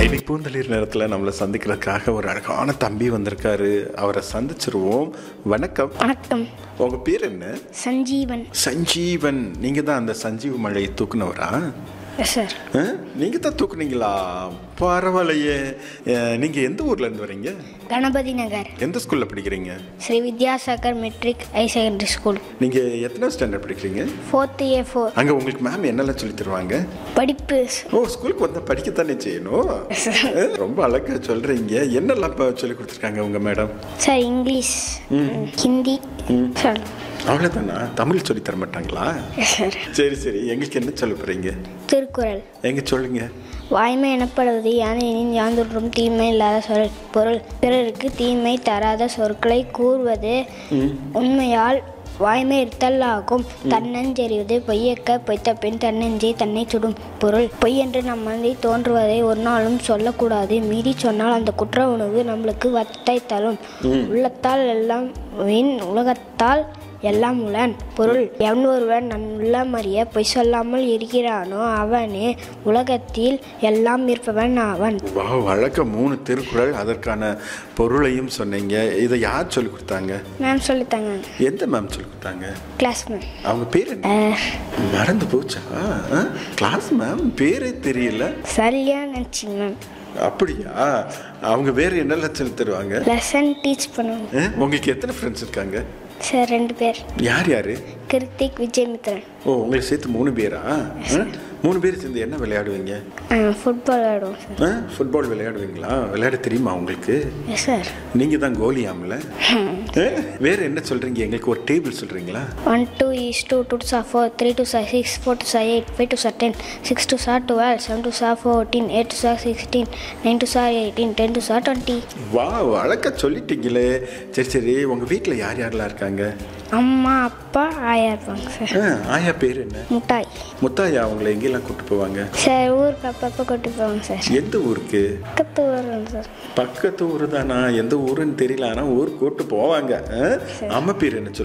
இன்னைக்கு பூந்தளிர் நேரத்தில் நம்மளை சந்திக்கிறதுக்காக ஒரு அழகான தம்பி வந்திருக்காரு அவரை சந்திச்சிருவோம் வணக்கம் வணக்கம் உங்க பேர் என்ன சஞ்சீவன் சஞ்சீவன் நீங்க தான் அந்த சஞ்சீவ மழையை தூக்குனவரா எஸ் சார் ஆ? நீங்க தான் தூக்குனீங்களா பரவாயில்லையே அஹ், நீங்க எந்த ஊர்ல இருந்து வரீங்க கணபதி நகர் எந்த ஸ்கூல்ல படிக்கிறீங்க Shri Vidyasagar matric high secondary school நீங்க எத்தனை ஸ்டாண்டர்ட் படிக்கிறீங்க ஃபோர்த் ஏ ஃபோர் அங்க உங்களுக்கு மேம் என்னெல்லாம் சொல்லி தருவாங்க படிப்பு ஓ ஸ்கூலுக்கு வந்தா படிக்கத்தானே செய்யணும் அஹ், ரொம்ப அழகா சொல்றீங்க என்னெல்லாம் இப்போ சொல்லி கொடுத்துருக்காங்க உங்க madam sir English Hindi sir அவ்வளோதானா தமிழ் சொல்லி தர மாட்டாங்களா எஸ் சார் சரி சரி எங்களுக்கு என்ன சொல்ல போறீங்க திருக்குறள் எங்க சொல்லுங்க வாய்மை எனப்படுவது யானையின் யாந்தொன்றும் தீமை இல்லாத சொல் பொருள் பிறருக்கு தீமை தராத சொற்களை கூறுவது உண்மையால் வாய்மை இருத்தல் ஆகும் தன்னஞ்செறிவது பொய்யக்க பொய்த்த பின் தன்னெஞ்சே தன்னை சுடும் பொருள் பொய் என்று நம் மனதில் தோன்றுவதை ஒரு நாளும் சொல்லக்கூடாது மீறி சொன்னால் அந்த குற்ற உணவு நம்மளுக்கு வத்தை தரும் உள்ளத்தால் எல்லாம் வீண் உலகத்தால் எல்லாம் உளன் பொருள் எவன் ஒருவன் நன் உள்ளமறிய பொய் சொல்லாமல் இருக்கிறானோ அவனே உலகத்தில் எல்லாம் இருப்பவன் அவன் வா வழக்க மூணு திருக்குறள் அதற்கான பொருளையும் சொன்னீங்க இதை யார் சொல்லி கொடுத்தாங்க மேம் சொல்லித்தாங்க எந்த மேம் சொல்லி கொடுத்தாங்க கிளாஸ் மேம் அவங்க பேர் என்ன மறந்து போச்சா கிளாஸ் மேம் பேரே தெரியல சரியா நினச்சிங்க மேம் அப்படியா அவங்க வேற என்னெல்லாம் சொல்லி தருவாங்க லெசன் டீச் பண்ணுவாங்க அஹ், உங்களுக்கு எத்தனை ஃப்ரெண்ட்ஸ் இருக்காங்க சார் ரெண்டு பேர் யார் யாரு கிருத்திக் விஜயமித்ரன் ஓ உங்களுக்கு சேர்த்து மூணு பேரா அஹ், மூணு பேர் சேர்ந்து என்ன விளையாடுவீங்க ஃபுட்பால் விளையாடுவோம் சார் ஃபுட்பால் விளையாடுவீங்களா விளையாட தெரியுமா உங்களுக்கு எஸ் சார் நீங்க தான் கோலியாம்ல அஹ், வேற என்ன சொல்றீங்க எங்களுக்கு ஒரு டேபிள் சொல்றீங்களா one two is two two sir four three two sir six four two sir eight five two sir ten six two sir twelve seven two sir fourteen eight two sir sixteen nine two sir eighteen ten two sir twenty வா வழக்க சொல்லிட்டீங்களே சரி சரி உங்க வீட்டில் யார் யாரெல்லாம் இருக்காங்க அம்மா அப்பா ஆயா இருப்பாங்க சார் அஹ், ஆயா பேர் என்ன முட்டாய் முத்தாயா அவங்கள எங்கெல்லாம் கூட்டு போவாங்க சார் ஊருக்கு அப்பப்போ கொண்டு போவாங்க சார் எந்த ஊருக்கு பக்கத்து ஊர் சார் பக்கத்து ஊர் தானா எந்த ஊருன்னு தெரியல ஆனால் ஊர் கூட்டு போவாங்க அஹ்? அம்மா பேர் என்ன சொல்லுங்க